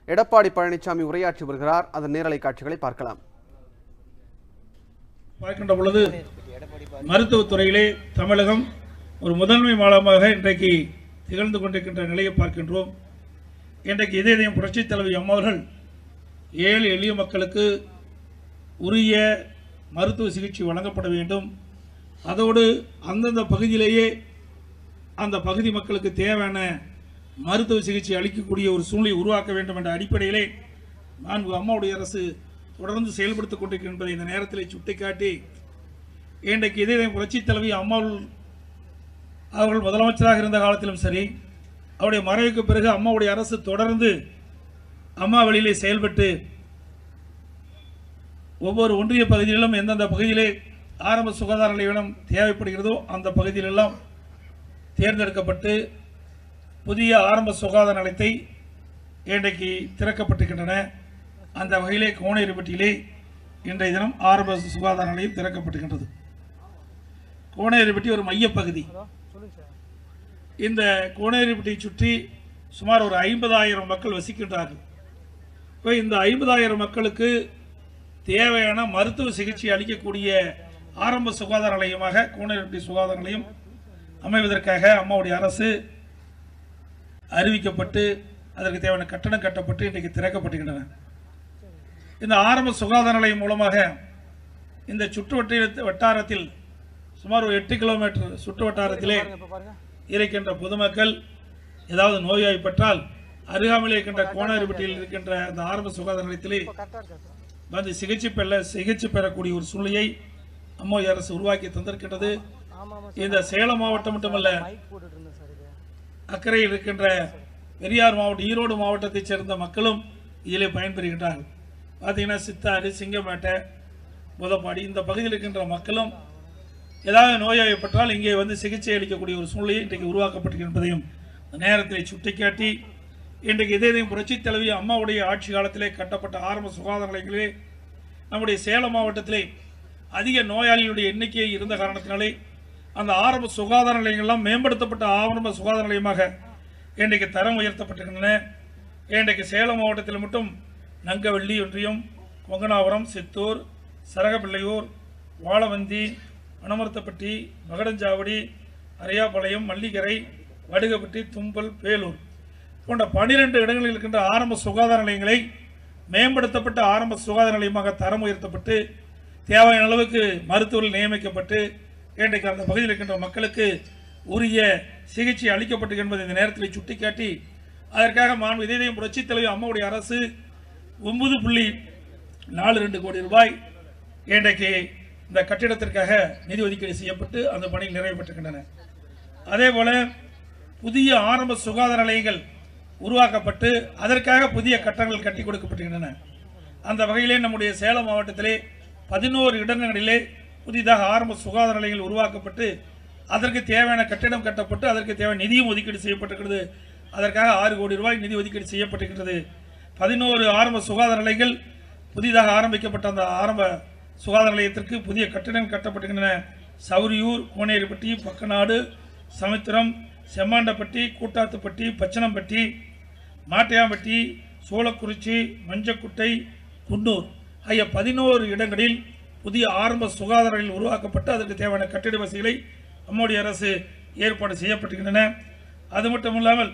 எடப்பாடி பழனிசாமி உரையாற்றி வருகிறார் அதன் நேரலை காட்சிகளை பார்க்கலாம் பார்க்கின்ற பொழுது மருத்துவத்துறையிலே தமிழகம் ஒரு முதன்மை மாநிலமாக இன்றைக்கு திகழ்ந்து கொண்டிருக்கின்ற நிலையை பார்க்கின்றோம் இன்றைக்கு இதே இதயம் புரட்சித் தலைவி அம்மா அவர்கள் ஏழை எளிய மக்களுக்கு உரிய மருத்துவ சிகிச்சை வழங்கப்பட வேண்டும் அதோடு அந்தந்த பகுதியிலேயே அந்த பகுதி மக்களுக்கு தேவையான மருத்துவ சிகிச்சை அளிக்கக்கூடிய ஒரு சூழ்நிலை உருவாக்க வேண்டும் என்ற அடிப்படையிலே நான்கு அம்மாவுடைய அரசு தொடர்ந்து செயல்படுத்திக் கொண்டிருக்கின்ற இந்த நேரத்தில் சுட்டிக்காட்டி இன்றைக்கு இதே புரட்சித் தலைவி அம்மா அவர்கள் முதலமைச்சராக இருந்த காலத்திலும் சரி அவருடைய மறைவுக்கு பிறகு அம்மாவுடைய அரசு தொடர்ந்து அம்மா வழியிலே செயல்பட்டு ஒவ்வொரு ஒன்றிய பகுதியிலும் எந்தெந்த பகுதியிலே ஆரம்ப சுகாதார நிலையம் தேவைப்படுகிறதோ அந்த பகுதியிலெல்லாம் தேர்ந்தெடுக்கப்பட்டு புதிய ஆரம்ப சுகாதார நிலையத்தை இன்றைக்கு திறக்கப்பட்டிருக்கின்றன அந்த வகையிலே கோணையரிப்பட்டியிலே இன்றைய தினம் ஆரம்ப சுகாதார நிலையம் திறக்கப்பட்டிருக்கின்றது கோணையரிப்பட்டி ஒரு மையப்பகுதி இந்த கோணையரிப்பட்டியை சுற்றி சுமார் ஒரு ஐம்பதாயிரம் மக்கள் வசிக்கின்றார்கள் இப்போ இந்த ஐம்பதாயிரம் மக்களுக்கு தேவையான மருத்துவ சிகிச்சை அளிக்கக்கூடிய ஆரம்ப சுகாதார நிலையமாக கோணையரிப்பட்டி சுகாதார நிலையம் அமைவதற்காக அம்மாவுடைய அரசு அறிவிக்கப்பட்டு அதற்கு தேவையான கட்டணம் கட்டப்பட்டு இன்றைக்கு திறக்கப்பட்டுகின்றன இந்த ஆரம்ப சுகாதார நிலையம் மூலமாக இந்த சுற்று வட்டார வட்டாரத்தில் சுமார் ஒரு எட்டு கிலோமீட்டர் சுற்று வட்டாரத்திலே இருக்கின்ற பொதுமக்கள் ஏதாவது நோய்வாய்ப்பட்டால் அருகாமையில் இருக்கின்ற கோணாரிப்பட்டியில் இருக்கின்ற அந்த ஆரம்ப சுகாதார நிலையத்திலே வந்து சிகிச்சை பெற சிகிச்சை பெறக்கூடிய ஒரு சூழ்நிலையை அம்மா அரசு உருவாக்கி தந்திருக்கின்றது இந்த சேலம் மாவட்டம் மட்டுமல்ல அக்கறையில் இருக்கின்ற பெரியார் மாவட்டம் ஈரோடு மாவட்டத்தைச் சேர்ந்த மக்களும் இதிலே பயன்பெறுகின்றார்கள் பார்த்தீங்கன்னா சித்தாறு சிங்கமேட்டை முதப்பாடி இந்த பகுதியில் இருக்கின்ற மக்களும் ஏதாவது நோய்வாய்ப்பட்டால் இங்கே வந்து சிகிச்சை அளிக்கக்கூடிய ஒரு சூழ்நிலை இன்றைக்கு உருவாக்கப்பட்டிருப்பதையும் இந்த நேரத்தில் சுட்டிக்காட்டி இன்றைக்கு இதயம் புரட்சித் தலைவி அம்மாவுடைய ஆட்சி காலத்திலே கட்டப்பட்ட ஆரம்ப சுகாதார நிலையங்களிலே நம்முடைய சேலம் மாவட்டத்திலே அதிக நோயாளிகளுடைய எண்ணிக்கை இருந்த காரணத்தினாலே அந்த ஆரம்ப சுகாதார நிலையங்கள்லாம் மேம்படுத்தப்பட்ட ஆரம்ப சுகாதார நிலையமாக இன்றைக்கு தரம் உயர்த்தப்பட்டிருக்கின்றன இன்றைக்கு சேலம் மாவட்டத்தில் மட்டும் நங்கவள்ளி ஒன்றியம் கொங்கனாபுரம் சித்தூர் சரகப்பிள்ளையூர் வாழவந்தி வனமரத்தப்பட்டி மகடஞ்சாவடி அரியாபாளையம் மல்லிகரை வடுகப்பட்டி தும்பல் பேலூர் போன்ற பனிரெண்டு இடங்களில் இருக்கின்ற ஆரம்ப சுகாதார நிலையங்களை மேம்படுத்தப்பட்ட ஆரம்ப சுகாதார நிலையமாக தரம் உயர்த்தப்பட்டு தேவையான அளவுக்கு மருத்துவர்கள் நியமிக்கப்பட்டு இன்றைக்கு அந்த பகுதியில் இருக்கின்ற மக்களுக்கு உரிய சிகிச்சை அளிக்கப்பட்டு என்பதை இந்த நேரத்தில் சுட்டிக்காட்டி அதற்காக மாண்பு இதயம் புரட்சித் தலைவர் அம்மாவுடைய அரசு ஒன்பது புள்ளி நாலு ரெண்டு கோடி ரூபாய் இன்றைக்கு இந்த கட்டிடத்திற்காக நிதி ஒதுக்கீடு செய்யப்பட்டு அந்த பணிகள் நிறைவு பெற்றிருக்கின்றன அதே போல புதிய ஆரம்ப சுகாதார நிலையங்கள் உருவாக்கப்பட்டு அதற்காக புதிய கட்டடங்கள் கட்டி கொடுக்கப்பட்டிருக்கின்றன அந்த வகையிலே நம்முடைய சேலம் மாவட்டத்திலே பதினோரு இடங்களிலே புதிதாக ஆரம்ப சுகாதார நிலையங்கள் உருவாக்கப்பட்டு அதற்கு தேவையான கட்டிடம் கட்டப்பட்டு அதற்கு தேவையான நிதியும் ஒதுக்கீடு செய்யப்பட்டிருக்கிறது அதற்காக ஆறு கோடி ரூபாய் நிதி ஒதுக்கீடு செய்யப்பட்டிருக்கிறது பதினோரு ஆரம்ப சுகாதார நிலையங்கள் புதிதாக ஆரம்பிக்கப்பட்ட அந்த ஆரம்ப சுகாதார நிலையத்திற்கு புதிய கட்டிடம் கட்டப்பட்டிருக்கின்றன சௌரியூர் கோனேரிப்பட்டி பக்கநாடு சமுத்திரம் செம்மாண்டப்பட்டி கூட்டாத்துப்பட்டி பச்சனம்பட்டி மாட்டையாம்பட்டி சோளக்குறிச்சி மஞ்சக்குட்டை குன்னூர் ஆகிய பதினோரு இடங்களில் புதிய ஆரம்ப சுகாதாரங்கள் உருவாக்கப்பட்டு அதற்கு தேவையான கட்டிட வசதிகளை நம்முடைய அரசு ஏற்பாடு செய்யப்பட்டிருக்கின்றன அது மட்டும் இல்லாமல்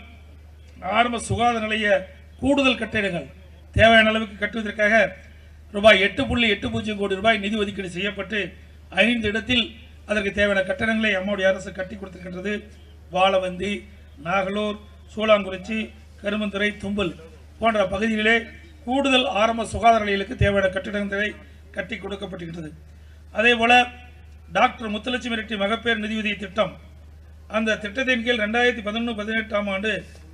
ஆரம்ப சுகாதார நிலைய கூடுதல் கட்டிடங்கள் தேவையான அளவுக்கு கட்டுவதற்காக ரூபாய் எட்டு புள்ளி எட்டு பூஜ்ஜியம் கோடி ரூபாய் நிதி ஒதுக்கீடு செய்யப்பட்டு ஐந்து இடத்தில் அதற்கு தேவையான கட்டடங்களை நம்முடைய அரசு கட்டி கொடுத்திருக்கின்றது வாழவந்தி நாகலூர் சூளாங்குறிச்சி கருமந்துறை தும்பல் போன்ற பகுதிகளிலே கூடுதல் ஆரம்ப சுகாதார நிலையங்களுக்கு தேவையான கட்டிடங்களை கட்டி கொடுக்கப்பட்டிருக்கிறது அதே போல டாக்டர் முத்துலட்சுமி ரெட்டி மகப்பேறு நிதியுதவி திட்டம் அந்த திட்டத்தின் கீழ் ரெண்டாயிரத்தி பதினொன்று பதினெட்டாம் ஆண்டு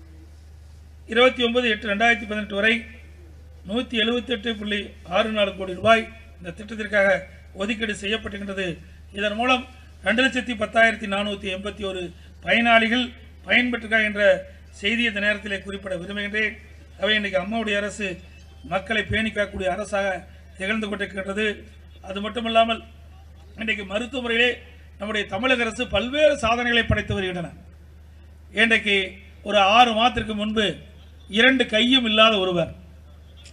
இருபத்தி ஒன்பது எட்டு ரெண்டாயிரத்தி பதினெட்டு வரை நூற்றி எழுபத்தெட்டு புள்ளி ஆறு நாலு கோடி ரூபாய் இந்த திட்டத்திற்காக ஒதுக்கீடு செய்யப்பட்டிருக்கின்றது இதன் மூலம் ரெண்டு லட்சத்தி பத்தாயிரத்தி நானூற்றி எண்பத்தி ஒரு பயனாளிகள் பயன்பெற்றிருக்கார் என்ற செய்தி இந்த நேரத்திலே குறிப்பிட விரும்புகின்றேன் அவை இன்றைக்கு அம்மாவுடைய அரசு மக்களை பேணி காக்கக்கூடிய அரசாக திகழ்ந்து கொண்டிருக்கின்றது அது மட்டுமல்லாமல் இன்றைக்கு மருத்துவ முறையிலே நம்முடைய தமிழக அரசு பல்வேறு சாதனைகளை படைத்து வருகின்றன இன்றைக்கு ஒரு ஆறு மாதத்திற்கு முன்பு இரண்டு கையும் இல்லாத ஒருவர்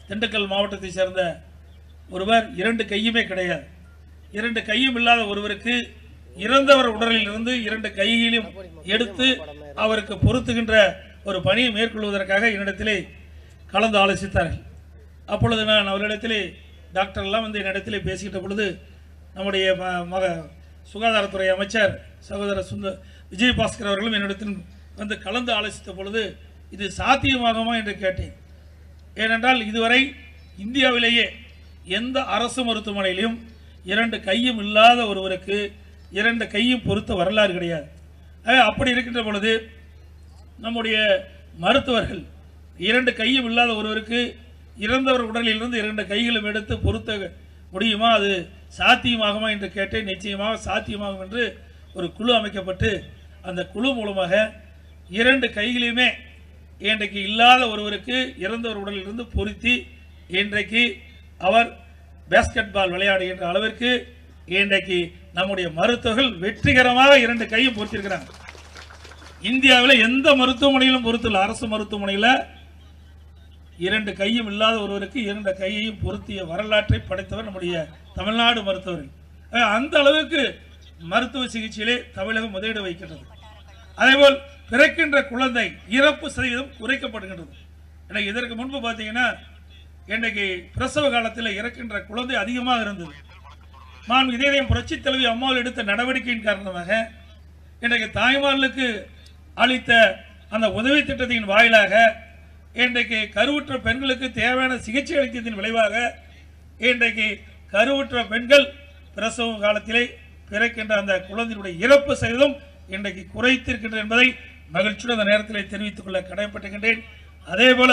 திண்டுக்கல் மாவட்டத்தை சேர்ந்த ஒருவர் இரண்டு கையுமே கிடையாது இரண்டு கையும் இல்லாத ஒருவருக்கு இறந்தவர் உடலில் இருந்து இரண்டு கையிலும் எடுத்து அவருக்கு பொருத்துகின்ற ஒரு பணியை மேற்கொள்வதற்காக என்னிடத்திலே கலந்து ஆலோசித்தார்கள் அப்பொழுது நான் அவரிடத்திலே டாக்டர் எல்லாம் வந்து என்னிடத்திலே பேசிக்கிட்ட பொழுது நம்முடைய ம- மக சுகாதாரத்துறை அமைச்சர் சகோதரர் சுந்த விஜயபாஸ்கர் அவர்களும் என்னிடத்தில் வந்து கலந்து ஆலோசித்த பொழுது இது சாத்தியமாகுமா என்று கேட்டேன் ஏனென்றால் இதுவரை இந்தியாவிலேயே எந்த அரசு மருத்துவமனையிலும் இரண்டு கையும் இல்லாத ஒருவருக்கு இரண்டு கையும் பொறுத்த வரலாறு கிடையாது ஆக, அப்படி இருக்கின்ற பொழுது நம்முடைய மருத்துவர்கள் இரண்டு கையும் இல்லாத ஒருவருக்கு இறந்தவர் உடலிலிருந்து இரண்டு கைகளும் எடுத்து பொருத்த முடியுமா அது சாத்தியமாகுமா என்று கேட்டேன் நிச்சயமாக சாத்தியமாகும் என்று ஒரு குழு அமைக்கப்பட்டு அந்த குழு மூலமாக இரண்டு கைகளையுமே இன்றைக்கு இல்லாத ஒருவருக்கு இறந்தவர் உடலிலிருந்து பொருத்தி இன்றைக்கு அவர் பேஸ்கெட் பால் விளையாடுகின்ற அளவிற்கு இன்றைக்கு நம்முடைய மருத்துவர்கள் வெற்றிகரமாக இரண்டு கையும் பொருத்தியிருக்கிறாங்க இந்தியாவில் எந்த மருத்துவமனையிலும் பொறுத்தல அரசு மருத்துவமனையில் இரண்டு கையும் இல்லாத ஒருவருக்கு இரண்டு கையையும் பொருத்திய வரலாற்றை படைத்தவர் நம்முடைய தமிழ்நாடு மருத்துவர்கள் ஆக, அந்த அளவுக்கு மருத்துவ சிகிச்சையிலே தமிழகம் முதலீடு வைக்கின்றது அதேபோல் பிறக்கின்ற குழந்தை இறப்பு சதவீதம் குறைக்கப்படுகின்றது எனக்கு இதற்கு முன்பு பார்த்தீங்கன்னா இன்றைக்கு பிரசவ காலத்தில் இறக்கின்ற குழந்தை அதிகமாக இருந்தது நான் இதயம் புரட்சி தலைவி அம்மாவில் எடுத்த நடவடிக்கையின் காரணமாக இன்றைக்கு தாய்மார்களுக்கு அளித்த அந்த உதவி திட்டத்தின் வாயிலாக இன்றைக்கு கருவுற்ற பெண்களுக்கு தேவையான சிகிச்சை அளித்ததின் விளைவாக இன்றைக்கு கருவுற்ற பெண்கள் பிரசவ காலத்திலே பிறக்கின்ற அந்த குழந்தையினுடைய இறப்பு சதவீதம் இன்றைக்கு குறைத்திருக்கின்றது என்பதை மகிழ்ச்சியுடன் அந்த நேரத்திலே தெரிவித்துக் கொள்ள கடமைப்பட்டுகின்றேன் அதே போல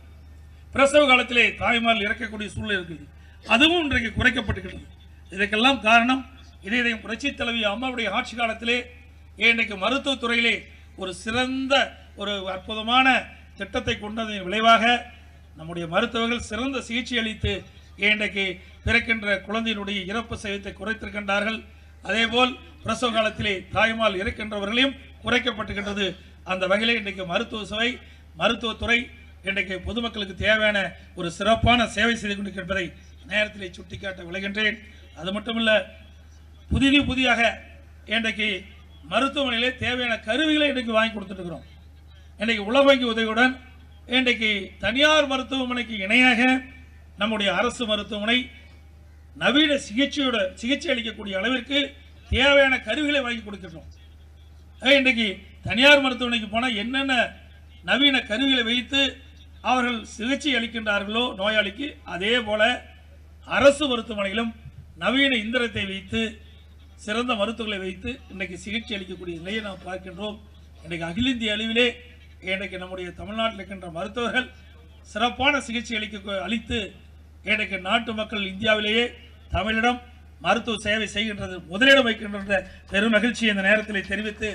பிரசவ காலத்திலே தாய்மார்கள் இறக்கக்கூடிய சூழ்நிலை இருக்குது அதுவும் இன்றைக்கு குறைக்கப்பட்டுகிறது இதற்கெல்லாம் காரணம் இதயம் புரட்சி தலைவி அம்மாவுடைய ஆட்சி காலத்திலே இன்றைக்கு மருத்துவத்துறையிலே ஒரு சிறந்த ஒரு அற்புதமான திட்டத்தை கொண்டதன் விளைவாக நம்முடைய மருத்துவர்கள் சிறந்த சிகிச்சை அளித்து இன்றைக்கு பிறக்கின்ற குழந்தையினுடைய இறப்பு சதவீதத்தை குறைத்திருக்கின்றார்கள் அதேபோல் பிரசவ காலத்திலே தாய்மால் இறக்கின்றவர்களையும் குறைக்கப்பட்டுகின்றது அந்த வகையிலே இன்றைக்கு மருத்துவ சபை மருத்துவத்துறை இன்றைக்கு பொதுமக்களுக்கு தேவையான ஒரு சிறப்பான சேவை செய்து கொண்டிருப்பதை நேரத்திலே சுட்டிக்காட்ட விளைகின்றேன் அது மட்டுமல்ல புதிது புதிதாக இன்றைக்கு மருத்துவமனையிலே தேவையான கருவிகளை இன்றைக்கு வாங்கி கொடுத்துட்டு இருக்கிறோம் இன்றைக்கு உலக வங்கி உதவியுடன் இன்றைக்கு தனியார் மருத்துவமனைக்கு இணையாக நம்முடைய அரசு மருத்துவமனை நவீன சிகிச்சையோட சிகிச்சை அளிக்கக்கூடிய அளவிற்கு தேவையான கருவிகளை வாங்கி கொடுக்கின்றோம் ஆக இன்றைக்கு தனியார் மருத்துவமனைக்கு போனால் என்னென்ன நவீன கருவிகளை வைத்து அவர்கள் சிகிச்சை அளிக்கின்றார்களோ நோயாளிக்கு அதே போல அரசு மருத்துவமனையிலும் நவீன இந்திரத்தை வைத்து சிறந்த மருத்துவர்களை வைத்து இன்றைக்கு சிகிச்சை அளிக்கக்கூடிய நிலையை நாம் பார்க்கின்றோம் இன்றைக்கு அகில இந்திய அளவிலே இன்றைக்கு நம்முடைய தமிழ்நாட்டில் இருக்கின்ற மருத்துவர்கள் சிறப்பான சிகிச்சை அளிக்க அளித்து இன்றைக்கு நாட்டு மக்கள் இந்தியாவிலேயே தமிழிடம் மருத்துவ சேவை செய்கின்றது முதலிடம் வைக்கின்ற பெரும் மகிழ்ச்சி இந்த நேரத்தில் தெரிவித்து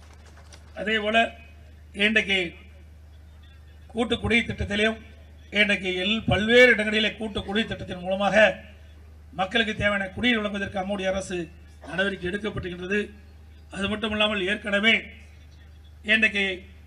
அதே போல இன்றைக்கு கூட்டு குடி திட்டத்திலையும் இன்றைக்கு எல் பல்வேறு இடங்களிலே கூட்டு குடி திட்டத்தின் மூலமாக மக்களுக்கு தேவையான குடிநீர் வழங்குவதற்கு அம்முடைய அரசு நடவடிக்கை எடுக்கப்பட்டிருக்கின்றது அது மட்டும் இல்லாமல் ஏற்கனவே இன்றைக்கு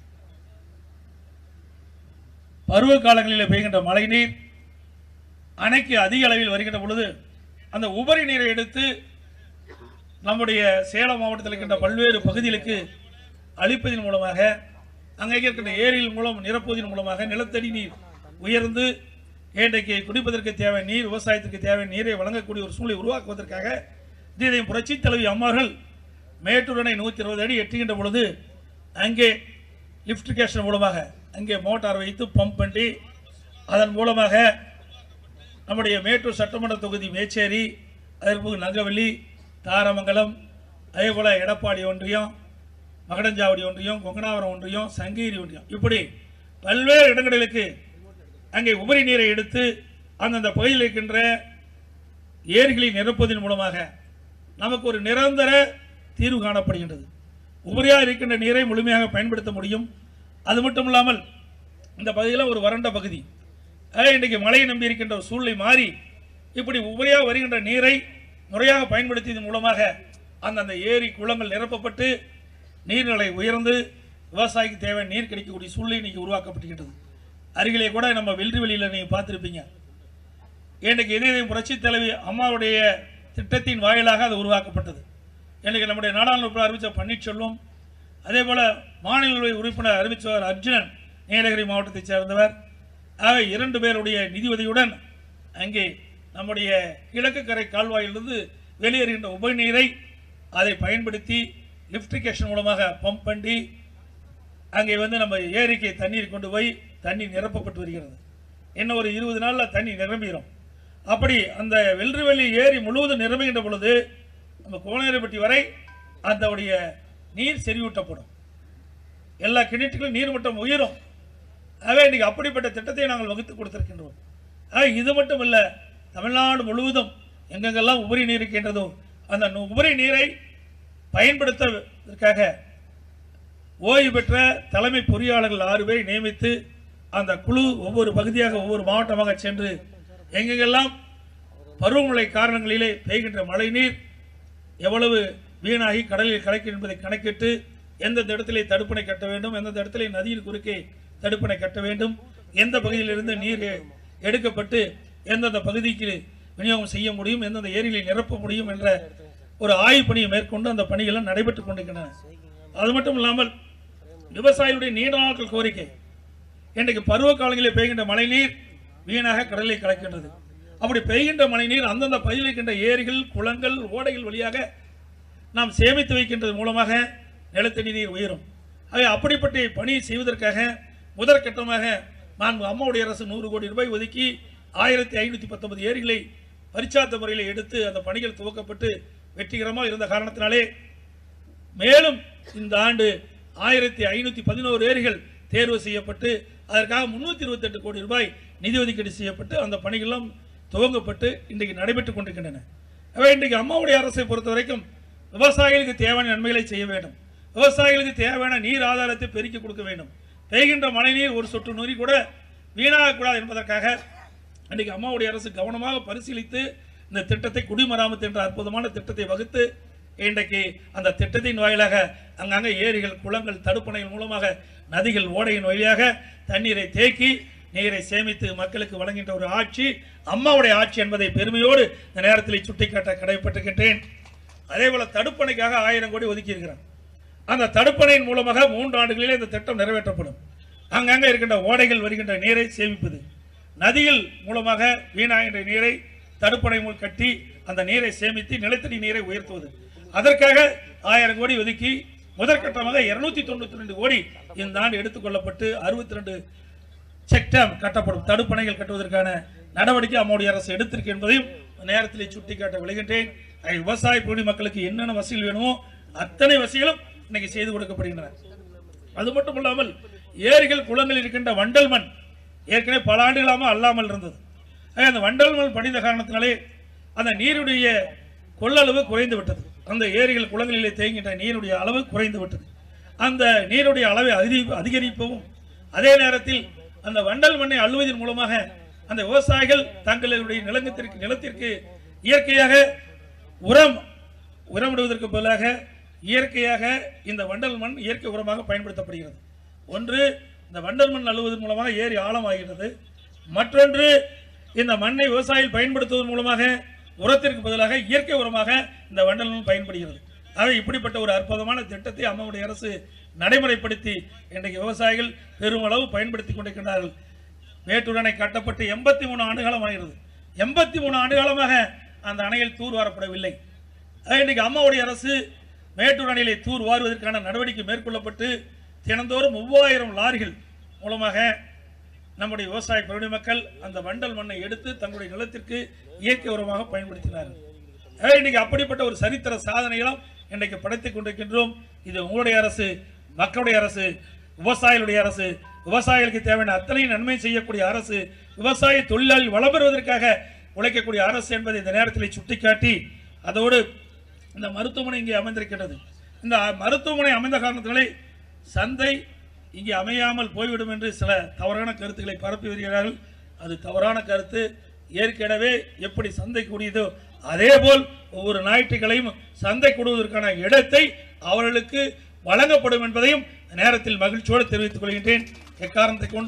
பருவ காலங்களில் பெய்கின்ற மழைநீர் அணைக்கு அதிக அளவில் வருகின்ற பொழுது அந்த உபரி நீரை எடுத்து நம்முடைய சேலம் மாவட்டத்தில் இருக்கின்ற பல்வேறு பகுதிகளுக்கு அளிப்பதன் மூலமாக அங்கே இருக்கின்ற ஏரியில் மூலம் நிரப்புவதன் மூலமாக நிலத்தடி நீர் உயர்ந்து இன்றைக்கு குடிப்பதற்கு தேவையான நீர் விவசாயத்திற்கு தேவையான நீரை வழங்கக்கூடிய ஒரு சூழலை உருவாக்குவதற்காக இதையும் புரட்சி தலைவி அம்மார்கள் மேட்டூர் அணை நூற்றி இருபது அடி எட்டுகின்ற பொழுது அங்கே லிஃப்டிகேஷன் மூலமாக அங்கே மோட்டார் வைத்து பம்ப் பண்ணி அதன் மூலமாக நம்முடைய மேட்டூர் சட்டமன்ற தொகுதி மேச்சேரி அதற்கு நங்கவள்ளி தாரமங்கலம் அதே போல் எடப்பாடி ஒன்றியம் மகடஞ்சாவடி ஒன்றியம் கொங்கனாவரம் ஒன்றியம் சங்ககிரி ஒன்றியம் இப்படி பல்வேறு இடங்களுக்கு அங்கே உபரி நீரை எடுத்து அந்தந்த பகுதியில் இருக்கின்ற ஏரிகளை நிரப்புவதன் மூலமாக நமக்கு ஒரு நிரந்தர தீர்வு காணப்படுகின்றது உபரியாக இருக்கின்ற நீரை முழுமையாக பயன்படுத்த முடியும் அது மட்டும் இல்லாமல் இந்த பகுதியில் ஒரு வறண்ட பகுதி ஆக இன்றைக்கு மழையை நம்பி இருக்கின்ற ஒரு சூழ்நிலை மாறி இப்படி உபரியாக வருகின்ற நீரை முறையாக பயன்படுத்தியதன் மூலமாக அந்தந்த ஏரி குளங்கள் நிரப்பப்பட்டு நீர்நிலை உயர்ந்து விவசாயிக்கு தேவையான நீர் கிடைக்கக்கூடிய சூழ்நிலை இன்னைக்கு உருவாக்கப்பட்டுகின்றது அருகிலே கூட நம்ம வெல்றிவெளியில் நீங்கள் பார்த்துருப்பீங்க இன்றைக்கு இதயம் புரட்சி தலைவி அம்மாவுடைய திட்டத்தின் வாயிலாக அது உருவாக்கப்பட்டது இன்றைக்கு நம்முடைய நாடாளுமன்ற அறிவித்த பன்னீர்செல்வம் அதே போல மாநில உறுப்பினர் அறிவித்தவர் அர்ஜுனன் நீலகிரி மாவட்டத்தைச் சேர்ந்தவர் ஆக இரண்டு பேருடைய நிதியுதவியுடன் அங்கே நம்முடைய கிழக்கு கரை கால்வாயிலிருந்து வெளியேறுகின்ற உபநீரை அதை பயன்படுத்தி லிப்டிகேஷன் மூலமாக பம்ப் பண்ணி அங்கே வந்து நம்ம ஏரிக்கு தண்ணீர் கொண்டு போய் தண்ணீர் நிரப்பப்பட்டு வருகிறது இன்னும் ஒரு இருபது நாளில் தண்ணி நிரம்பிடும் அப்படி அந்த வெல்றுவெளி ஏரி முழுவதும் நிரம்புகின்ற பொழுது நம்ம கோனேரப்பட்டி வரை அதனுடைய நீர் செறிவூட்டப்படும் எல்லா கிணற்றுகளும் நீர்மட்டம் உயரும் ஆக இன்னைக்கு அப்படிப்பட்ட திட்டத்தை நாங்கள் வகுத்து கொடுத்திருக்கின்றோம் ஆக இது மட்டும் இல்ல தமிழ்நாடு முழுவதும் எங்கெங்கெல்லாம் உபரி நீர் இருக்கின்றதோ அந்த நு- உபரி நீரை பயன்படுத்துவதற்காக ஓய்வு பெற்ற தலைமை பொறியாளர்கள் ஆறு பேரை நியமித்து அந்த குழு ஒவ்வொரு பகுதியாக ஒவ்வொரு மாவட்டமாக சென்று எங்கெங்கெல்லாம் பருவமழை காரணங்களிலே பெய்கின்ற மழைநீர் எவ்வளவு வீணாகி கடலில் கலக்கும் என்பதை கணக்கிட்டு எந்தெந்த இடத்திலே தடுப்பணை கட்ட வேண்டும் எந்தெந்த இடத்திலே நதியின் குறுக்கே தடுப்பணை கட்ட வேண்டும் எந்த பகுதியிலிருந்து நீர் எ- எடுக்கப்பட்டு எந்தெந்த பகுதிக்கு விநியோகம் செய்ய முடியும் எந்தெந்த ஏரிகளை நிரப்ப முடியும் என்ற ஒரு ஆய்வு பணியை மேற்கொண்டு அந்த பணிகள் நடைபெற்றுக் கொண்டிருக்கின்றன அது மட்டும் இல்லாமல் விவசாயிகளுடைய நீண்ட நாட்கள் கோரிக்கை இன்றைக்கு பருவ காலங்களில் பெய்கின்ற மழைநீர் வீணாக கடலில் கலக்கின்றது அப்படி பெய்கின்ற மழைநீர் அந்தந்த பகுதியில் இருக்கின்ற ஏரிகள் குளங்கள் ஓடைகள் வழியாக நாம் சேமித்து வைக்கின்றது மூலமாக நிலத்தடி நீர் உயரும் ஆக அப்படிப்பட்ட பணியை செய்வதற்காக முதற்கட்டமாக நான் அம்மாவுடைய அரசு நூறு கோடி ரூபாய் ஒதுக்கி ஆயிரத்தி ஐநூற்றி பத்தொன்பது ஏரிகளை பரிச்சார்த்த முறையில் எடுத்து அந்த பணிகள் துவக்கப்பட்டு வெற்றிகரமாக இருந்த காரணத்தினாலே மேலும் இந்த ஆண்டு ஆயிரத்தி ஐநூற்றி பதினோரு ஏரிகள் தேர்வு செய்யப்பட்டு அதற்காக முன்னூற்றி இருபத்தெட்டு கோடி ரூபாய் நிதி ஒதுக்கீடு செய்யப்பட்டு அந்த பணிகளும் துவங்கப்பட்டு இன்றைக்கு நடைபெற்றுக் கொண்டிருக்கின்றன எனவே இன்றைக்கு அம்மாவுடைய அரசை பொறுத்த வரைக்கும் விவசாயிகளுக்கு தேவையான நன்மைகளை செய்ய வேண்டும் விவசாயிகளுக்கு தேவையான நீர் ஆதாரத்தை பெருக்கி கொடுக்க வேண்டும் பெய்கின்ற மழைநீர் ஒரு சொட்டு நுரி கூட வீணாகக்கூடாது என்பதற்காக இன்றைக்கு அம்மாவுடைய அரசு கவனமாக பரிசீலித்து இந்த திட்டத்தை குடிமராமத்து என்ற அற்புதமான திட்டத்தை வகுத்து இன்றைக்கு அந்த திட்டத்தின் வாயிலாக அங்கங்கே ஏரிகள் குளங்கள் தடுப்பணைகள் மூலமாக நதிகள் ஓடையின் வழியாக தண்ணீரை தேக்கி நீரை சேமித்து மக்களுக்கு வழங்குகின்ற ஒரு ஆட்சி அம்மாவுடைய ஆட்சி என்பதை பெருமையோடு இந்த நேரத்தில் சுட்டிக்காட்ட கடமைப்பட்டிருக்கின்றேன் அதே போல தடுப்பணைக்காக ஆயிரம் கோடி ஒதுக்கி இருக்கிறார் அந்த தடுப்பணையின் மூலமாக மூன்று ஆண்டுகளிலே இந்த திட்டம் நிறைவேற்றப்படும் அங்கங்கே இருக்கின்ற ஓடைகள் வருகின்ற நீரை சேமிப்பது நதிகள் மூலமாக வீணாகின்ற நீரை தடுப்பணை மூலம் கட்டி அந்த நீரை சேமித்து நிலத்தடி நீரை உயர்த்துவது அதற்காக ஆயிரம் கோடி ஒதுக்கி முதற்கட்டமாக இருநூத்தி தொண்ணூத்தி ரெண்டு கோடி இந்த ஆண்டு எடுத்துக்கொள்ளப்பட்டு அறுபத்தி ரெண்டு செக்டம் கட்டப்படும் தடுப்பணைகள் கட்டுவதற்கான நடவடிக்கை அம்மாவுடைய அரசு எடுத்திருக்கு என்பதையும் இந்த நேரத்தில் சுட்டிக்காட்ட விளைகின்றேன் ஆக விவசாய குடி மக்களுக்கு என்னென்ன வசதிகள் வேணுமோ அத்தனை வசதிகளும் இன்னைக்கு செய்து கொடுக்கப்படுகின்றன அது மட்டும் இல்லாமல் ஏரிகள் குளங்கள் இருக்கின்ற வண்டல் மண் ஏற்கனவே பல ஆண்டுகளாக அல்லாமல் இருந்தது ஆக அந்த வண்டல் மண் படிந்த காரணத்தினாலே அந்த நீருடைய கொள்ளளவு குறைந்து விட்டது அந்த ஏரிகள் குளங்களிலே தேங்கின்ற நீருடைய அளவு குறைந்து விட்டது அந்த நீருடைய அளவை அதிகரி அதிகரிப்பவும் அதே நேரத்தில் அந்த வண்டல் மண்ணை அள்ளுவதன் மூலமாக அந்த விவசாயிகள் தங்களுடைய நிலத்திற்கு நிலத்திற்கு இயற்கையாக உரம் உரமிடுவதற்கு பதிலாக இயற்கையாக இந்த வண்டல் மண் இயற்கை உரமாக பயன்படுத்தப்படுகிறது ஒன்று இந்த வண்டல் மண் அள்ளுவதன் மூலமாக ஏரி ஆழமாகிறது மற்றொன்று இந்த மண்ணை விவசாயிகள் பயன்படுத்துவதன் மூலமாக உரத்திற்கு பதிலாக இயற்கை உரமாக இந்த வண்டல் மண் பயன்படுகிறது ஆக இப்படிப்பட்ட ஒரு அற்புதமான திட்டத்தை அம்மாவுடைய அரசு நடைமுறைப்படுத்தி இன்றைக்கு விவசாயிகள் பெருமளவு பயன்படுத்தி கொண்டிருக்கின்றார்கள் மேட்டூர் அணை கட்டப்பட்டு எண்பத்தி மூணு ஆண்டுகாலம் ஆகிறது எண்பத்தி மூணு ஆண்டுகாலமாக அந்த அணையில் தூர் வாரப்படவில்லை ஆக இன்னைக்கு அம்மாவுடைய அரசு மேட்டூர் அணையிலே தூர் வாருவதற்கான நடவடிக்கை மேற்கொள்ளப்பட்டு தினந்தோறும் மூவாயிரம் லாரிகள் மூலமாக நம்முடைய விவசாய பெருமை மக்கள் அந்த வண்டல் மண்ணை எடுத்து தங்களுடைய நிலத்திற்கு இயற்கை உரமாக பயன்படுத்தினார்கள் ஆக இன்னைக்கு அப்படிப்பட்ட ஒரு சரித்திர சாதனைகளும் இன்றைக்கு படைத்துக் கொண்டிருக்கின்றோம் இது உங்களுடைய அரசு மக்களுடைய அரசு விவசாயிகளுடைய அரசு விவசாயிகளுக்கு தேவையான அத்தனை நன்மை செய்யக்கூடிய அரசு விவசாய தொழிலாளி வளம் பெறுவதற்காக உழைக்கக்கூடிய அரசு என்பதை இந்த நேரத்தில் சுட்டிக்காட்டி அதோடு இந்த மருத்துவமனை இங்கே அமைந்திருக்கின்றது இந்த மருத்துவமனை அமைந்த காரணத்தினாலே சந்தை இங்கே அமையாமல் போய்விடும் என்று சில தவறான கருத்துக்களை பரப்பி வருகிறார்கள் அது தவறான கருத்து ஏற்கனவே எப்படி சந்தை கூடியதோ அதேபோல் ஒவ்வொரு ஞாயிற்றுக்கிழையும் சந்தை கூடுவதற்கான இடத்தை அவர்களுக்கு வழங்கப்படும் என்பதையும் இந்த நேரத்தில் மகிழ்ச்சியோடு தெரிவித்துக் கொள்கின்றேன் எக்காரணத்தை கொண்டும்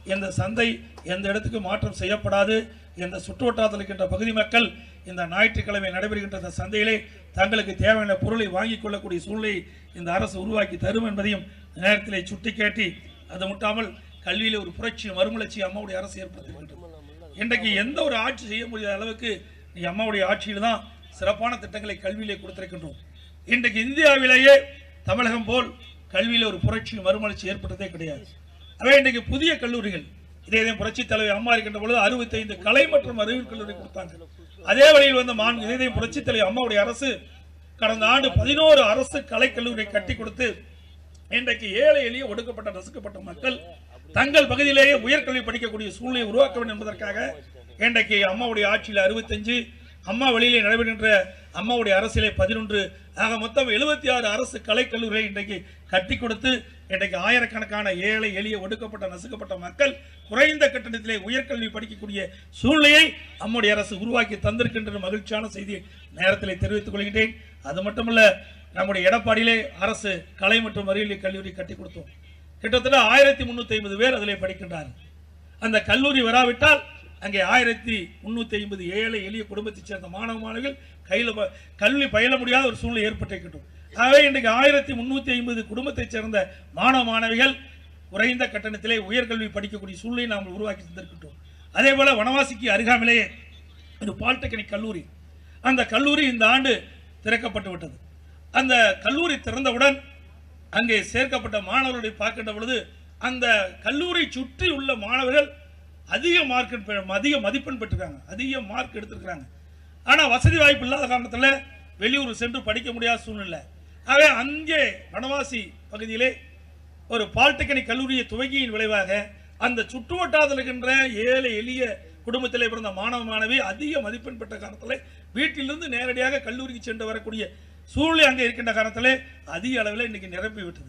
இந்த சந்தை எந்த இடத்துக்கு மாற்றம் செய்யப்படாது இந்த சுற்றுவட்டாரத்தில் இருக்கின்ற பகுதி மக்கள் இந்த ஞாயிற்றுக்கிழமை நடைபெறுகின்ற இந்த சந்தையிலே தங்களுக்கு தேவையான பொருளை வாங்கிக் கொள்ளக்கூடிய சூழ்நிலை இந்த அரசு உருவாக்கி தரும் என்பதையும் இந்த நேரத்திலே சுட்டிக்காட்டி அது முட்டாமல் கல்வியிலே ஒரு புரட்சி மறுமலர்ச்சி அம்மாவுடைய அரசு ஏற்படுத்தியிருக்கின்றது இன்றைக்கு எந்த ஒரு ஆட்சி செய்ய முடியாத அளவுக்கு நீ அம்மாவுடைய ஆட்சியில் தான் சிறப்பான திட்டங்களை கல்வியிலே கொடுத்திருக்கின்றோம் இன்றைக்கு இந்தியாவிலேயே தமிழகம் போல் கல்வியில ஒரு புரட்சி மறுமலர்ச்சி ஏற்பட்டதே கிடையாது அவை இன்றைக்கு புதிய கல்லூரிகள் இதே இதே புரட்சி தலைவர் அம்மா இருக்கின்ற பொழுது அறுபத்தைந்து கலை மற்றும் அறிவியல் கல்லூரி கொடுத்தாங்க அதே வழியில் வந்த மான் இதே புரட்சி தலைவர் அம்மாவுடைய அரசு கடந்த ஆண்டு பதினோரு அரசு கலை கல்லூரியை கட்டி கொடுத்து இன்றைக்கு ஏழை எளிய ஒடுக்கப்பட்ட நசுக்கப்பட்ட மக்கள் தங்கள் பகுதியிலேயே உயர்கல்வி படிக்கக்கூடிய சூழ்நிலையை உருவாக்க வேண்டும் என்பதற்காக இன்றைக்கு அம்மாவுடைய ஆட்சியில் அறுபத்தஞ்சு அம்மா வழியிலே நடைபெறுகின்ற அம்மாவுடைய அரசியலே பதினொன்று ஆக மொத்தம் எழுபத்தி ஆறு அரசு கலைக்கல்லூரியை இன்றைக்கு கட்டி கொடுத்து இன்றைக்கு ஆயிரக்கணக்கான ஏழை எளிய ஒடுக்கப்பட்ட நசுக்கப்பட்ட மக்கள் குறைந்த கட்டணத்திலே உயர்கல்வி படிக்கக்கூடிய சூழ்நிலையை அம்முடைய அரசு உருவாக்கி தந்திருக்கின்ற மகிழ்ச்சியான செய்தியை நேரத்திலே தெரிவித்துக் கொள்கின்றேன் அது மட்டுமல்ல நம்முடைய எடப்பாடியிலே அரசு கலை மற்றும் அறிவியல் கல்லூரி கட்டி கொடுத்தோம் கிட்டத்தட்ட ஆயிரத்தி முன்னூத்தி ஐம்பது பேர் அதிலே படிக்கின்றார்கள் அந்த கல்லூரி வராவிட்டால் அங்கே ஆயிரத்தி முன்னூத்தி ஐம்பது ஏழை எளிய குடும்பத்தைச் சேர்ந்த மாணவ மாணவிகள் கையில் ப- கல்வி பயில முடியாத ஒரு சூழ்நிலை ஏற்பட்டிருக்கட்டும் ஆகவே இன்றைக்கு ஆயிரத்தி முன்னூத்தி ஐம்பது குடும்பத்தைச் சேர்ந்த மாணவ மாணவிகள் குறைந்த கட்டணத்திலே உயர்கல்வி படிக்கக்கூடிய சூழ்நிலையை நாம் உருவாக்கி தந்திருக்கின்றோம் அதே போல வனவாசிக்கு அருகாமையிலேயே ஒரு பாலிடெக்னிக் கல்லூரி அந்த கல்லூரி இந்த ஆண்டு திறக்கப்பட்டு விட்டது அந்த கல்லூரி திறந்தவுடன் அங்கே சேர்க்கப்பட்ட மாணவர்களை பார்க்கின்ற பொழுது அந்த கல்லூரி சுற்றி உள்ள மாணவர்கள் அதிக மார்க் அதிக மதிப்பெண் பெற்றிருக்காங்க அதிக மார்க் எடுத்திருக்கிறாங்க ஆனா வசதி வாய்ப்பு இல்லாத காரணத்துல வெளியூர் சென்று படிக்க முடியாத சூழ்நிலை ஆகவே அங்கே வனவாசி பகுதியிலே ஒரு பாலிடெக்னிக் கல்லூரியை துவங்கியின் விளைவாக அந்த சுற்றுவட்டாரத்தில் இருக்கின்ற ஏழை எளிய குடும்பத்திலே பிறந்த மாணவ மாணவி அதிக மதிப்பெண் பெற்ற காரணத்தில் வீட்டிலிருந்து நேரடியாக கல்லூரிக்கு சென்று வரக்கூடிய சூழ்நிலை அங்கே இருக்கின்ற காரணத்தில் அதிக அளவில் இன்னைக்கு நிரம்பி விட்டது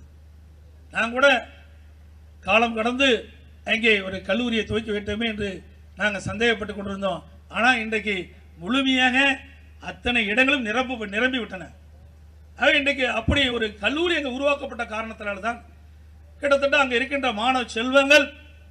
நான் கூட காலம் கடந்து அங்கே ஒரு கல்லூரியை துவக்கி விட்டோமே என்று நாங்கள் சந்தேகப்பட்டு கொண்டிருந்தோம் ஆனால் இன்றைக்கு முழுமையாக அத்தனை இடங்களும் நிரம்ப நிரம்பி விட்டன ஆக இன்றைக்கு அப்படி ஒரு கல்லூரி அங்கே உருவாக்கப்பட்ட காரணத்தினால தான் கிட்டத்தட்ட அங்கே இருக்கின்ற மாணவ செல்வங்கள்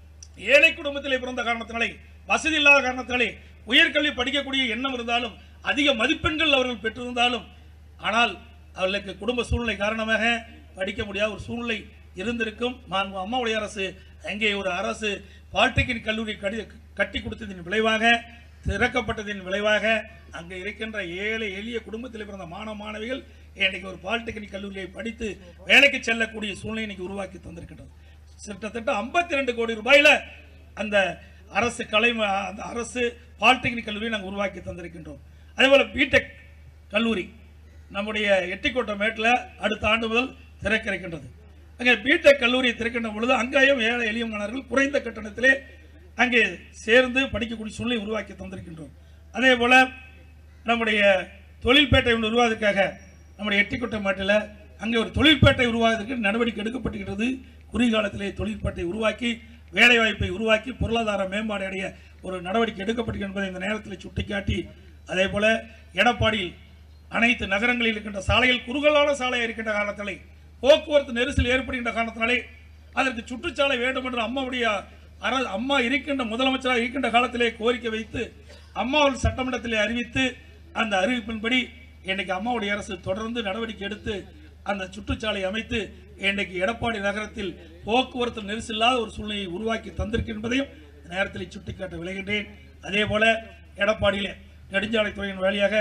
ஏழை குடும்பத்திலே பிறந்த காரணத்தினாலே வசதி இல்லாத காரணத்தினாலே உயர்கல்வி படிக்கக்கூடிய எண்ணம் இருந்தாலும் அதிக மதிப்பெண்கள் அவர்கள் பெற்றிருந்தாலும் ஆனால் அவர்களுக்கு குடும்ப சூழ்நிலை காரணமாக படிக்க முடியாத ஒரு சூழ்நிலை இருந்திருக்கும் மாண்பு அம்மாவுடைய அரசு அங்கே ஒரு அரசு பாலிடெக்னிக் கல்லூரி கடி கட்டி கொடுத்ததின் விளைவாக திறக்கப்பட்டதின் விளைவாக அங்கே இருக்கின்ற ஏழை எளிய குடும்பத்தில் பிறந்த மாணவ மாணவிகள் இன்னைக்கு ஒரு பாலிடெக்னிக் கல்லூரியை படித்து வேலைக்கு செல்லக்கூடிய சூழ்நிலை இன்னைக்கு உருவாக்கி தந்திருக்கின்றது கிட்டத்தட்ட 52 ரெண்டு கோடி ரூபாயில அந்த அரசு கலை ம- அந்த அரசு பாலிடெக்னிக் கல்லூரியை நாங்கள் உருவாக்கி தந்திருக்கின்றோம் அதே போல பிடெக் கல்லூரி நம்முடைய எட்டிக்கோட்டை மேட்டில் அடுத்த ஆண்டு முதல் திறக்க இருக்கின்றது அங்கே பிடெக் கல்லூரியை திறக்கின்ற பொழுது அங்கேயும் ஏழை எளிய மாணவர்கள் குறைந்த கட்டணத்திலே அங்கே சேர்ந்து படிக்கக்கூடிய சூழ்நிலை உருவாக்கி தந்திருக்கின்றோம் அதே போல நம்முடைய தொழில்பேட்டை ஒன்று உருவாவதற்காக நம்முடைய எட்டிக்கோட்டை மாட்டில் அங்கே ஒரு தொழில்பேட்டை உருவாவதற்கு நடவடிக்கை எடுக்கப்பட்டுகிறது குறுகிய காலத்திலே தொழில்பேட்டை உருவாக்கி வேலைவாய்ப்பை உருவாக்கி பொருளாதார மேம்பாடு அடைய ஒரு நடவடிக்கை எடுக்கப்பட்டிருக்கிறது என்பதை இந்த நேரத்தில் சுட்டிக்காட்டி அதே போல எடப்பாடியில் அனைத்து நகரங்களில் இருக்கின்ற சாலைகள் குறுகலான சாலையாக இருக்கின்ற காரணத்திலே போக்குவரத்து நெரிசல் ஏற்படுகின்ற காரணத்தினாலே அதற்கு சுற்றுச்சாலை வேண்டும் என்று அம்மாவுடைய அர அம்மா இருக்கின்ற முதலமைச்சராக இருக்கின்ற காலத்திலே கோரிக்கை வைத்து அம்மாவில் சட்டமன்றத்திலே அறிவித்து அந்த அறிவிப்பின்படி இன்னைக்கு அம்மாவுடைய அரசு தொடர்ந்து நடவடிக்கை எடுத்து அந்த சுற்றுச்சாலை அமைத்து இன்றைக்கு எடப்பாடி நகரத்தில் போக்குவரத்து நெரிசல் இல்லாத ஒரு சூழ்நிலையை உருவாக்கி தந்திருக்கு என்பதையும் இந்த நேரத்தில் சுட்டிக்காட்ட விளைகின்றேன் அதே போல எடப்பாடியிலே நெடுஞ்சாலைத்துறையின் வழியாக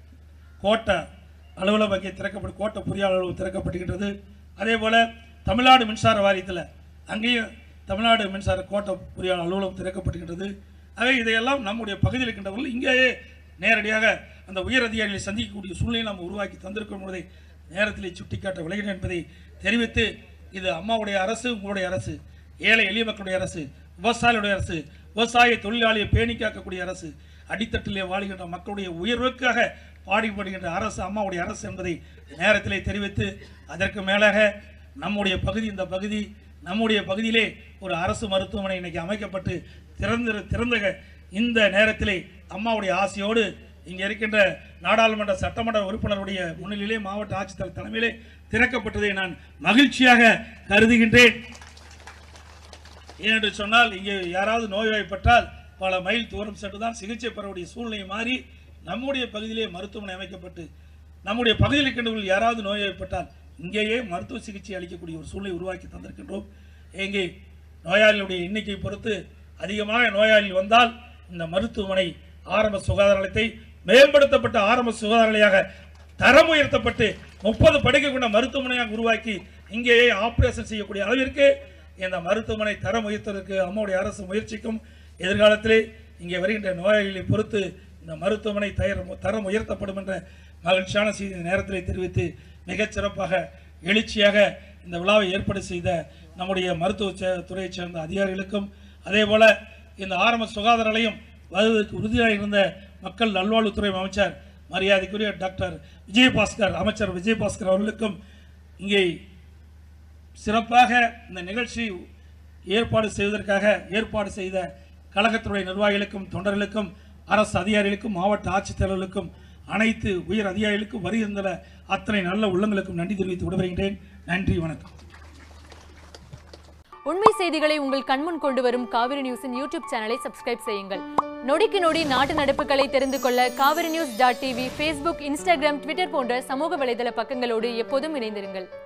கோட்டை அலுவலகம் அங்கே திறக்கப்பட்டு கோட்டை பொறியாளர் அலுவலகம் திறக்கப்பட்டுகின்றது அதே போல தமிழ்நாடு மின்சார வாரியத்தில் அங்கேயும் தமிழ்நாடு மின்சார கோட்டை பொறியாளர் அலுவலகம் திறக்கப்பட்டுகின்றது ஆகவே இதையெல்லாம் நம்முடைய பகுதியில் இருக்கின்றவர்கள் இங்கேயே நேரடியாக அந்த உயர் அதிகாரிகளை சந்திக்கக்கூடிய சூழ்நிலையை நாம் உருவாக்கி தந்திருக்கும் என்பதை நேரத்திலே சுட்டிக்காட்ட விளைகிறேன் என்பதை தெரிவித்து இது அம்மாவுடைய அரசு உங்களுடைய அரசு ஏழை எளிய மக்களுடைய அரசு விவசாயிகளுடைய அரசு விவசாய தொழிலாளியை பேணி காக்கக்கூடிய அரசு அடித்தட்டிலே வாழுகின்ற மக்களுடைய உயர்வுக்காக பாடுபடுகின்ற அரசு அம்மாவுடைய அரசு என்பதை நேரத்திலே தெரிவித்து அதற்கு மேலாக நம்முடைய பகுதி இந்த பகுதி நம்முடைய பகுதியிலே ஒரு அரசு மருத்துவமனை இன்னைக்கு அமைக்கப்பட்டு திறந்த திறந்த இந்த நேரத்திலே அம்மாவுடைய ஆசையோடு இங்கே இருக்கின்ற நாடாளுமன்ற சட்டமன்ற உறுப்பினருடைய முன்னிலையிலே மாவட்ட ஆட்சித்தலைவர் தலைமையிலே திறக்கப்பட்டதை நான் மகிழ்ச்சியாக கருதுகின்றேன் ஏனென்று சொன்னால் இங்கே யாராவது நோய்வாய்ப்பட்டால் பல மைல் தூரம் சென்று தான் சிகிச்சை பெறக்கூடிய சூழ்நிலை மாறி நம்முடைய பகுதியிலே மருத்துவமனை அமைக்கப்பட்டு நம்முடைய பகுதியில் இருக்கின்றவர்கள் யாராவது நோய்வாய்ப்பட்டால் இங்கேயே மருத்துவ சிகிச்சை அளிக்கக்கூடிய ஒரு சூழ்நிலை உருவாக்கி தந்திருக்கின்றோம் எங்கே நோயாளிகளுடைய எண்ணிக்கை பொறுத்து அதிகமாக நோயாளிகள் வந்தால் இந்த மருத்துவமனை ஆரம்ப சுகாதார நிலையத்தை மேம்படுத்தப்பட்ட ஆரம்ப சுகாதார நிலையாக தரம் உயர்த்தப்பட்டு முப்பது படுக்கை கொண்ட மருத்துவமனையாக உருவாக்கி இங்கேயே ஆபரேஷன் செய்யக்கூடிய அளவிற்கு இந்த மருத்துவமனை தரம் உயர்த்துவதற்கு அம்மாவுடைய அரசு முயற்சிக்கும் எதிர்காலத்திலே இங்கே வருகின்ற நோயாளிகளை பொறுத்து இந்த மருத்துவமனை தயார் தரம் உயர்த்தப்படும் என்ற மகிழ்ச்சியான செய்தி இந்த நேரத்திலே தெரிவித்து மிகச் சிறப்பாக எழுச்சியாக இந்த விழாவை ஏற்பாடு செய்த நம்முடைய மருத்துவ சே- துறையைச் சேர்ந்த அதிகாரிகளுக்கும் அதே போல இந்த ஆரம்ப சுகாதார நிலையம் வருவதற்கு உறுதியாக இருந்த மக்கள் நல்வாழ்வுத்துறை அமைச்சர் மரியாதைக்குரிய டாக்டர் விஜயபாஸ்கர் அமைச்சர் விஜயபாஸ்கர் அவர்களுக்கும் இங்கே சிறப்பாக இந்த நிகழ்ச்சி ஏற்பாடு செய்வதற்காக ஏற்பாடு செய்த கழகத்துறை நிர்வாகிகளுக்கும் தொண்டர்களுக்கும் அரசு அதிகாரிகளுக்கும் மாவட்ட ஆட்சித்தலைவர்களுக்கும் அனைத்து உயர் அதிகாரிகளுக்கும் வருகின்ற அத்தனை நல்ல உள்ளங்களுக்கும் நன்றி தெரிவித்து விடைபெறுகின்றேன் நன்றி வணக்கம் உண்மை செய்திகளை உங்கள் கண்முன் கொண்டு வரும் காவிரி நியூஸின் யூடியூப் சேனலை சப்ஸ்கிரைப் செய்யுங்கள் நொடிக்கு நொடி நாட்டு நடப்புகளை தெரிந்து கொள்ள Kaveri news dot TV Facebook Instagram Twitter போன்ற சமூக வலைதள பக்கங்களோடு எப்போதும் இணைந்திருங்கள்